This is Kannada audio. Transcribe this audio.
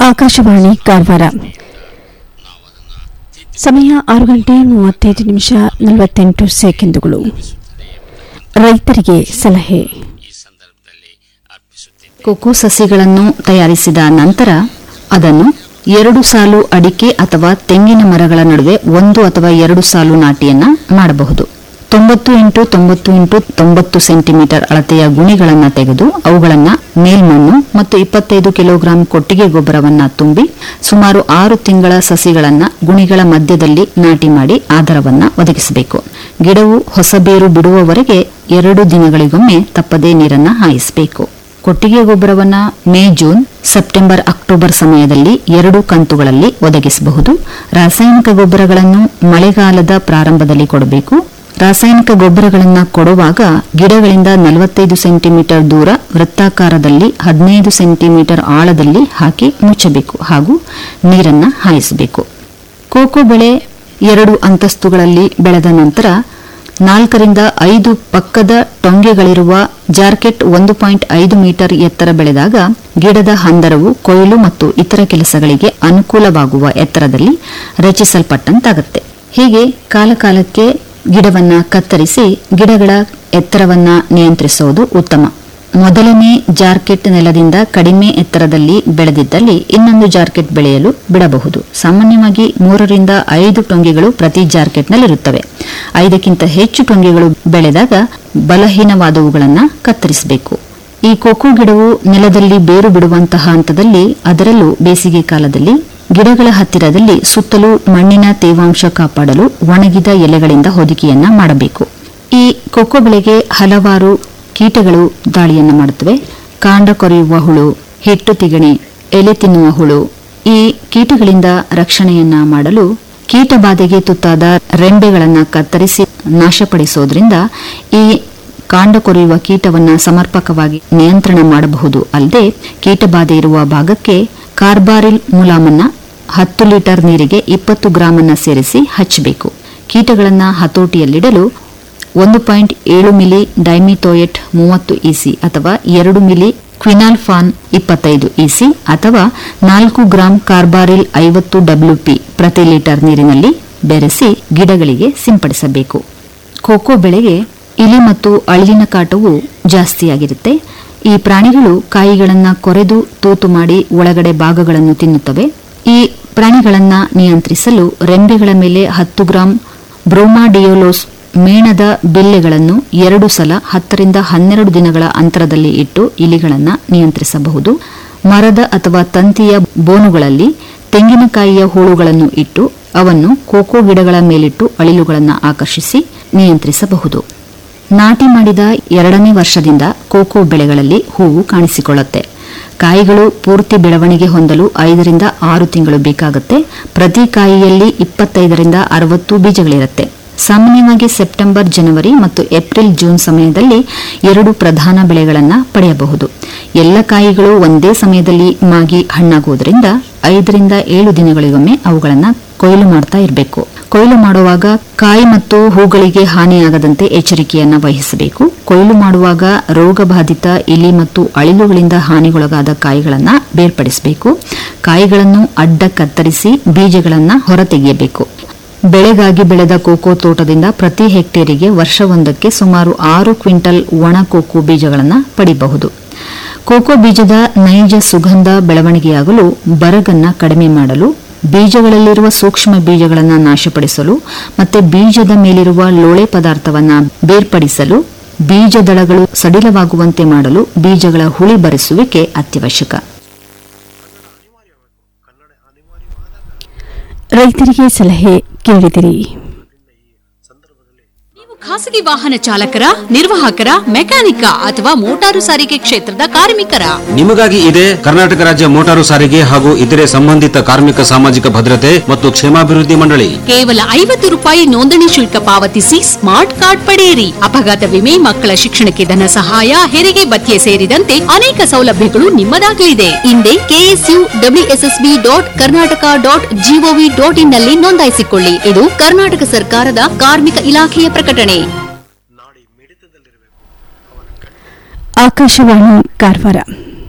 ಆಕಾಶವಾಣಿ ಕಾರವಾರ ಸಮಯ ಆರು ಗಂಟೆ ಮೂವತ್ತೈದು ನಿಮಿಷ ನಲವತ್ತೆಂಟು ಸೆಕೆಂಡುಗಳು ರೈತರಿಗೆ ಸಲಹೆ ಕೊಕೋ ಸಸಿಗಳನ್ನು ತಯಾರಿಸಿದ ನಂತರ ಅದನ್ನು ಎರಡು ಸಾಲು ಅಡಿಕೆ ಅಥವಾ ತೆಂಗಿನ ಮರಗಳ ನಡುವೆ ಒಂದು ಅಥವಾ ಎರಡು ಸಾಲು ನಾಟಿಯನ್ನ ಮಾಡಬಹುದು ತೊಂಬತ್ತು ಇಂಟು ತೊಂಬತ್ತು ಇಂಟು ತೊಂಬತ್ತು ಸೆಂಟಿಮೀಟರ್ ಅಳತೆಯ ಗುಣಿಗಳನ್ನು ತೆಗೆದು ಅವುಗಳನ್ನು ಮೇಲ್ಮಣ್ಣು ಮತ್ತು ಇಪ್ಪತ್ತೈದು ಕಿಲೋಗ್ರಾಂ ಕೊಟ್ಟಿಗೆ ಗೊಬ್ಬರವನ್ನ ತುಂಬಿ ಸುಮಾರು ಆರು ತಿಂಗಳ ಸಸಿಗಳನ್ನ ಗುಣಿಗಳ ಮಧ್ಯದಲ್ಲಿ ನಾಟಿ ಮಾಡಿ ಆಧಾರವನ್ನ ಒದಗಿಸಬೇಕು ಗಿಡವು ಹೊಸ ಬೇರು ಬಿಡುವವರೆಗೆ ಎರಡು ದಿನಗಳಿಗೊಮ್ಮೆ ತಪ್ಪದೇ ನೀರನ್ನ ಹಾಯಿಸಬೇಕು ಕೊಟ್ಟಿಗೆ ಗೊಬ್ಬರವನ್ನ ಮೇ ಜೂನ್ ಸೆಪ್ಟೆಂಬರ್ ಅಕ್ಟೋಬರ್ ಸಮಯದಲ್ಲಿ ಎರಡು ಕಂತುಗಳಲ್ಲಿ ಒದಗಿಸಬಹುದು ರಾಸಾಯನಿಕ ಗೊಬ್ಬರಗಳನ್ನು ಮಳೆಗಾಲದ ಪ್ರಾರಂಭದಲ್ಲಿ ಕೊಡಬೇಕು ರಾಸಾಯನಿಕ ಗೊಬ್ಬರಗಳನ್ನು ಕೊಡುವಾಗ ಗಿಡಗಳಿಂದ ನಲವತ್ತೈದು ಸೆಂಟಿಮೀಟರ್ ದೂರ ವೃತ್ತಾಕಾರದಲ್ಲಿ ಹದಿನೈದು ಸೆಂಟಿಮೀಟರ್ ಆಳದಲ್ಲಿ ಹಾಕಿ ಮುಚ್ಚಬೇಕು ಹಾಗೂ ನೀರನ್ನ ಹಾಯಿಸಬೇಕು ಕೋಕೋ ಬೆಳೆ ಎರಡು ಅಂತಸ್ತುಗಳಲ್ಲಿ ಬೆಳೆದ ನಂತರ ನಾಲ್ಕರಿಂದ ಐದು ಪಕ್ಕದ ಟೊಂಗೆಗಳಿರುವ ಜಾರ್ಕೆಟ್ ಒಂದು ಪಾಯಿಂಟ್ ಐದು ಮೀಟರ್ ಎತ್ತರ ಬೆಳೆದಾಗ ಗಿಡದ ಹಂದರವು ಕೊಯ್ಲು ಮತ್ತು ಇತರ ಕೆಲಸಗಳಿಗೆ ಅನುಕೂಲವಾಗುವ ಎತ್ತರದಲ್ಲಿ ರಚಿಸಲ್ಪಟ್ಟಂತಾಗುತ್ತೆ ಹೀಗೆ ಕಾಲಕಾಲಕ್ಕೆ ಗಿಡವನ್ನ ಕತ್ತರಿಸಿ ಗಿಡಗಳ ಎತ್ತರವನ್ನ ನಿಯಂತ್ರಿಸುವುದು ಉತ್ತಮ ಮೊದಲನೇ ಜಾರ್ಕೆಟ್ ನೆಲದಿಂದ ಕಡಿಮೆ ಎತ್ತರದಲ್ಲಿ ಬೆಳೆದಿದ್ದಲ್ಲಿ ಇನ್ನೊಂದು ಜಾರ್ಕೆಟ್ ಬೆಳೆಯಲು ಬಿಡಬಹುದು ಸಾಮಾನ್ಯವಾಗಿ ಮೂರರಿಂದ ಐದು ಟೊಂಗೆಗಳು ಪ್ರತಿ ಜಾರ್ಕೆಟ್ನಲ್ಲಿರುತ್ತವೆ ಐದಕ್ಕಿಂತ ಹೆಚ್ಚು ಟೊಂಗೆಗಳು ಬೆಳೆದಾಗ ಬಲಹೀನವಾದವುಗಳನ್ನು ಕತ್ತರಿಸಬೇಕು ಈ ಕೋಕೋ ಗಿಡವು ನೆಲದಲ್ಲಿ ಬೇರು ಬಿಡುವಂತಹ ಹಂತದಲ್ಲಿ ಅದರಲ್ಲೂ ಬೇಸಿಗೆ ಕಾಲದಲ್ಲಿ ಗಿಡಗಳ ಹತ್ತಿರದಲ್ಲಿ ಸುತ್ತಲೂ ಮಣ್ಣಿನ ತೇವಾಂಶ ಕಾಪಾಡಲು ಒಣಗಿದ ಎಲೆಗಳಿಂದ ಹೊದಿಕೆಯನ್ನ ಮಾಡಬೇಕು ಈ ಕೊಕ್ಕೋ ಬೆಳೆಗೆ ಹಲವಾರು ಕೀಟಗಳು ದಾಳಿಯನ್ನು ಮಾಡುತ್ತವೆ ಕಾಂಡ ಕೊರೆಯುವ ಹುಳು ಹಿಟ್ಟು ತಿಗಣೆ ಎಲೆ ತಿನ್ನುವ ಹುಳು ಈ ಕೀಟಗಳಿಂದ ರಕ್ಷಣೆಯನ್ನ ಮಾಡಲು ಕೀಟ ಬಾಧೆಗೆ ತುತ್ತಾದ ರೆಂಬೆಗಳನ್ನು ಕತ್ತರಿಸಿ ನಾಶಪಡಿಸೋದ್ರಿಂದ ಈ ಕಾಂಡ ಕೊರೆಯುವ ಕೀಟವನ್ನ ಸಮರ್ಪಕವಾಗಿ ನಿಯಂತ್ರಣ ಮಾಡಬಹುದು ಅಲ್ಲದೆ ಕೀಟಬಾಧೆ ಇರುವ ಭಾಗಕ್ಕೆ ಕಾರ್ಬಾರಿಲ್ ಮುಲಾಮನ್ನ ಹತ್ತು ಲೀಟರ್ ನೀರಿಗೆ ಇಪ್ಪತ್ತು ಗ್ರಾಮನ್ನ ಸೇರಿಸಿ ಹಚ್ಚಬೇಕು ಕೀಟಗಳನ್ನ ಹತೋಟಿಯಲ್ಲಿಡಲು ಒಂದು ಪಾಯಿಂಟ್ ಏಳು ಮಿಲಿ ಡೈಮಿಥೋಯೆಟ್ ಮೂವತ್ತು ಇಸಿ ಅಥವಾ ಎರಡು ಮಿಲಿ ಕ್ವಿನಾಲ್ಫಾನ್ ಇಪ್ಪತ್ತೈದು ಇಸಿ ಅಥವಾ ನಾಲ್ಕು ಗ್ರಾಂ ಕಾರ್ಬಾರಿಲ್ ಐವತ್ತು ಡಬ್ಲ್ಯೂಪಿ ಪ್ರತಿ ಲೀಟರ್ ನೀರಿನಲ್ಲಿ ಬೆರೆಸಿ ಗಿಡಗಳಿಗೆ ಸಿಂಪಡಿಸಬೇಕು ಕೋಕೋ ಬೆಳೆಗೆ ಇಲಿ ಮತ್ತು ಅಳಿಲಿನ ಕಾಟವು ಜಾಸ್ತಿಯಾಗಿರುತ್ತೆ ಈ ಪ್ರಾಣಿಗಳು ಕಾಯಿಗಳನ್ನು ಕೊರೆದು ತೂತು ಮಾಡಿ ಒಳಗಡೆ ಭಾಗಗಳನ್ನು ತಿನ್ನುತ್ತವೆ ಈ ಪ್ರಾಣಿಗಳನ್ನ ನಿಯಂತ್ರಿಸಲು ರೆಂಬೆಗಳ ಮೇಲೆ ಹತ್ತು ಗ್ರಾಂ ಬ್ರೋಮಾಡಿಯೋಲೋಸ್ ಮೇಣದ ಬಿಲ್ಲೆಗಳನ್ನು ಎರಡು ಸಲ ಹತ್ತರಿಂದ ಹನ್ನೆರಡು ದಿನಗಳ ಅಂತರದಲ್ಲಿ ಇಟ್ಟು ಇಲಿಗಳನ್ನು ನಿಯಂತ್ರಿಸಬಹುದು ಮರದ ಅಥವಾ ತಂತಿಯ ಬೋನುಗಳಲ್ಲಿ ತೆಂಗಿನಕಾಯಿಯ ಹೂಳುಗಳನ್ನು ಇಟ್ಟು ಅವನ್ನು ಕೋಕೋ ಗಿಡಗಳ ಮೇಲಿಟ್ಟು ಅಳಿಲುಗಳನ್ನು ಆಕರ್ಷಿಸಿ ನಿಯಂತ್ರಿಸಬಹುದು ನಾಟಿ ಮಾಡಿದ ಎರಡನೇ ವರ್ಷದಿಂದ ಕೋಕೋ ಬೆಳೆಗಳಲ್ಲಿ ಹೂವು ಕಾಣಿಸಿಕೊಳ್ಳುತ್ತೆ ಕಾಯಿಗಳು ಪೂರ್ತಿ ಬೆಳವಣಿಗೆ ಹೊಂದಲು ಐದರಿಂದ ಆರು ತಿಂಗಳು ಬೇಕಾಗುತ್ತೆ ಪ್ರತಿ ಕಾಯಿಯಲ್ಲಿ ಇಪ್ಪತ್ತೈದರಿಂದ ಅರವತ್ತು ಬೀಜಗಳಿರುತ್ತೆ ಸಾಮಾನ್ಯವಾಗಿ ಸೆಪ್ಟೆಂಬರ್ ಜನವರಿ ಮತ್ತು ಏಪ್ರಿಲ್ ಜೂನ್ ಸಮಯದಲ್ಲಿ ಎರಡು ಪ್ರಧಾನ ಬೆಳೆಗಳನ್ನು ಪಡೆಯಬಹುದು ಎಲ್ಲ ಕಾಯಿಗಳು ಒಂದೇ ಸಮಯದಲ್ಲಿ ಮಾಗಿ ಹಣ್ಣಾಗುವುದರಿಂದ ಐದರಿಂದ ಏಳು ದಿನಗಳಿಗೊಮ್ಮೆ ಅವುಗಳನ್ನು ಕೊಯ್ಲು ಮಾಡ್ತಾ ಇರಬೇಕು ಕೊಯ್ಲು ಮಾಡುವಾಗ ಕಾಯಿ ಮತ್ತು ಹೂಗಳಿಗೆ ಹಾನಿಯಾಗದಂತೆ ಎಚ್ಚರಿಕೆಯನ್ನ ವಹಿಸಬೇಕು ಕೊಯ್ಲು ಮಾಡುವಾಗ ರೋಗಬಾಧಿತ ಇಲಿ ಮತ್ತು ಅಳಿಲುಗಳಿಂದ ಹಾನಿಗೊಳಗಾದ ಕಾಯಿಗಳನ್ನು ಬೇರ್ಪಡಿಸಬೇಕು ಕಾಯಿಗಳನ್ನು ಅಡ್ಡ ಕತ್ತರಿಸಿ ಬೀಜಗಳನ್ನು ಹೊರತೆಗೆಯಬೇಕು ಬೆಳೆಗಾಗಿ ಬೆಳೆದ ಕೋಕೋ ತೋಟದಿಂದ ಪ್ರತಿ ಹೆಕ್ಟೇರಿಗೆ ವರ್ಷವೊಂದಕ್ಕೆ ಸುಮಾರು ಆರು ಕ್ವಿಂಟಲ್ ಒಣ ಕೋಕೋ ಬೀಜಗಳನ್ನು ಪಡೆಯಬಹುದು ಕೋಕೋ ಬೀಜದ ನೈಜ ಸುಗಂಧ ಬೆಳವಣಿಗೆಯಾಗಲು ಬರಗನ್ನ ಕಡಿಮೆ ಮಾಡಲು ಬೀಜಗಳಲ್ಲಿರುವ ಸೂಕ್ಷ್ಮ ಬೀಜಗಳನ್ನು ನಾಶಪಡಿಸಲು ಮತ್ತೆ ಬೀಜದ ಮೇಲಿರುವ ಲೋಳೆ ಪದಾರ್ಥವನ್ನ ಬೇರ್ಪಡಿಸಲು ಬೀಜದಳಗಳು ಸಡಿಲವಾಗುವಂತೆ ಮಾಡಲು ಬೀಜಗಳ ಹುಳಿ ಬರೆಸುವಿಕೆ ಅತ್ಯವಶ್ಯಕ ರೈತರಿಗೆ ಸಲಹೆ ಕೇಳಿದಿರಿ ಖಾಸಗಿ ವಾಹನ ಚಾಲಕರ ನಿರ್ವಾಹಕರ ಮೆಕ್ಯಾನಿಕ ಅಥವಾ ಮೋಟಾರು ಸಾರಿಗೆ ಕ್ಷೇತ್ರದ ಕಾರ್ಮಿಕರ ನಿಮಗಾಗಿ ಇದೆ ಕರ್ನಾಟಕ ರಾಜ್ಯ ಮೋಟಾರು ಸಾರಿಗೆ ಹಾಗೂ ಇತರೆ ಸಂಬಂಧಿತ ಕಾರ್ಮಿಕ ಸಾಮಾಜಿಕ ಭದ್ರತೆ ಮತ್ತು ಕ್ಷೇಮಾಭಿವೃದ್ಧಿ ಮಂಡಳಿ ಕೇವಲ ಐವತ್ತು ರೂಪಾಯಿ ನೋಂದಣಿ ಶುಲ್ಕ ಪಾವತಿಸಿ ಸ್ಮಾರ್ಟ್ ಕಾರ್ಡ್ ಪಡೆಯಿರಿ ಅಪಘಾತ ವಿಮೆ ಮಕ್ಕಳ ಶಿಕ್ಷಣಕ್ಕೆ ಧನ ಸಹಾಯ ಹೆರಿಗೆ ಭತ್ಯೆ ಸೇರಿದಂತೆ ಅನೇಕ ಸೌಲಭ್ಯಗಳು ನಿಮ್ಮದಾಗಲಿದೆ ಹಿಂದೆ KSU WSSB dot Karnataka dot gov dot in ನಲ್ಲಿ ನೋಂದಾಯಿಸಿಕೊಳ್ಳಿ ಇದು ಕರ್ನಾಟಕ ಸರ್ಕಾರದ ಕಾರ್ಮಿಕ ಇಲಾಖೆಯ ಪ್ರಕಟಣೆ ಆಕಾಶವಾಣಿ ಕಾರವಾರ